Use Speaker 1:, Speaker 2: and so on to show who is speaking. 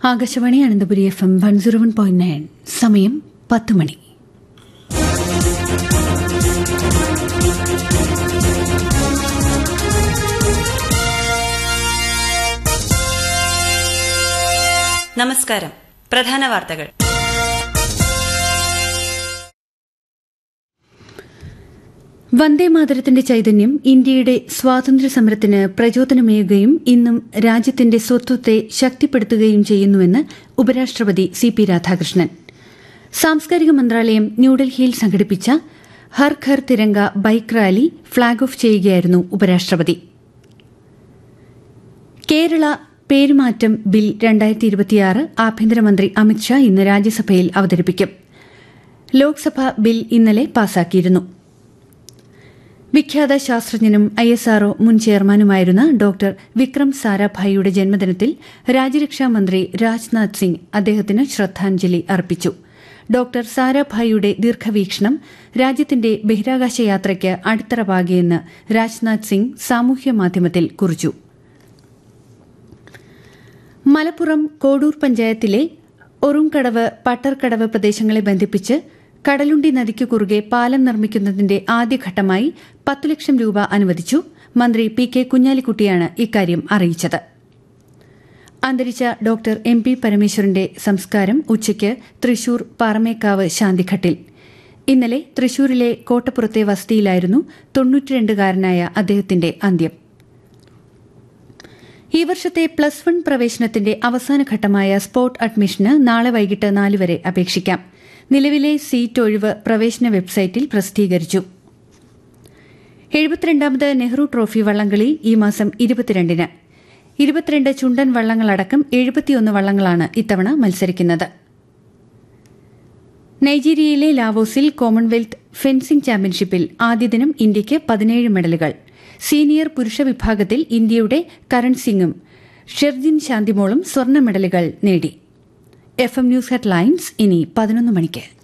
Speaker 1: Akashvani Ananthapuri F M one zero one point nine സമയം പത്ത് മണി
Speaker 2: നമസ്കാരം പ്രധാന വാർത്തകൾ
Speaker 1: വന്ദേമാതരത്തിന്റെ ചൈതന്യം ഇന്ത്യയുടെ സ്വാതന്ത്ര്യ സമരത്തിന് പ്രചോദനമേകുകയും ഇന്നും രാജ്യത്തിന്റെ സ്വത്വത്തെ ശക്തിപ്പെടുത്തുകയും ചെയ്യുന്നുവെന്ന് ഉപരാഷ്ട്രപതി സി പി രാധാകൃഷ്ണൻ സാംസ്കാരിക മന്ത്രാലയം ന്യൂഡൽഹിയിൽ സംഘടിപ്പിച്ച Har Ghar Tiranga bike rally flag off ചെയ്യുകയായിരുന്നു ഉപരാഷ്ട്രപതി കേരള പേരുമാറ്റം ബിൽ രണ്ടായിരത്തി ഇരുപത്തിയാറ് ആഭ്യന്തരമന്ത്രി അമിത്ഷാ ഇന്ന് രാജ്യസഭയിൽ അവതരിപ്പിക്കും ലോക്സഭ ബിൽ ഇന്നലെ പാസാക്കിയിരുന്നു വിഖ്യാത ശാസ്ത്രജ്ഞനും ഐ എസ് ആർഒ മുൻ ചെയർമാനുമായിരുന്ന ഡോക്ടർ വിക്രം സാരാഭായിയുടെ ജന്മദിനത്തിൽ രാജ്യരക്ഷാ മന്ത്രി രാജ്നാഥ് സിംഗ് അദ്ദേഹത്തിന് ശ്രദ്ധാഞ്ജലി അർപ്പിച്ചു ഡോക്ടർ സാരാഭായിയുടെ ദീർഘവീക്ഷണം രാജ്യത്തിന്റെ ബഹിരാകാശ യാത്രയ്ക്ക് അടിത്തറ പാകിയെന്ന് രാജ്നാഥ് സിംഗ് സാമൂഹ്യ മാധ്യമത്തിൽ കുറിച്ചു മലപ്പുറം കോഡൂർ പഞ്ചായത്തിലെ ഒറുംകടവ് പട്ടർക്കടവ് പ്രദേശങ്ങളെ ബന്ധിപ്പിച്ച് കടലുണ്ടി നദിക്കു കുറുകെ പാലം നിർമ്മിക്കുന്നതിന്റെ ആദ്യഘട്ടമായി പത്തു ലക്ഷം രൂപ അനുവദിച്ചു മന്ത്രി പി കെ കുഞ്ഞാലിക്കുട്ടിയാണ് ഇക്കാര്യം അറിയിച്ചത് അന്തരിച്ച ഡോക്ടർ എം പി പരമേശ്വരന്റെ സംസ്കാരം ഉച്ചയ്ക്ക് തൃശൂർ പാറമേക്കാവ് ശാന്തിഘട്ടിൽ ഇന്നലെ തൃശൂരിലെ കോട്ടപ്പുറത്തെ വസതിയിലായിരുന്നു തൊണ്ണൂറ്റിരണ്ടുകാരനായ അദ്ദേഹത്തിന്റെ അന്ത്യം ഈ വർഷത്തെ പ്ലസ് വൺ പ്രവേശനത്തിന്റെ അവസാന ഘട്ടമായ സ്പോട്ട് അഡ്മിഷന് നാളെ വൈകിട്ട് നാല് വരെ അപേക്ഷിക്കാം നിലവിലെ സീറ്റ് ഒഴിവ് പ്രവേശന വെബ്സൈറ്റിൽ പ്രസിദ്ധീകരിച്ചു എഴുപത്തിരണ്ടാമത് നെഹ്റു ട്രോഫി വള്ളംകളി ഈ മാസം ഇരുപത്തിരണ്ടിന് ഇരുപത്തിരണ്ട് ചുണ്ടൻ വള്ളങ്ങളടക്കം എഴുപത്തിയൊന്ന് വള്ളങ്ങളാണ് ഇത്തവണ മത്സരിക്കുന്നത് നൈജീരിയയിലെ ലാവോസിൽ കോമൺവെൽത്ത് ഫെൻസിംഗ് ചാമ്പ്യൻഷിപ്പിൽ ആദ്യ ദിനം ഇന്ത്യയ്ക്ക് പതിനേഴ് മെഡലുകൾ സീനിയർ പുരുഷ വിഭാഗത്തിൽ ഇന്ത്യയുടെ കരൺ സിംഗും ഷെർജിൻ ശാന്തിമോളും സ്വർണ്ണ മെഡലുകൾ നേടി എഫ് എം ന്യൂസ് ഹെഡ്ലൈൻസ് ഇനി പതിനൊന്ന് മണിക്ക്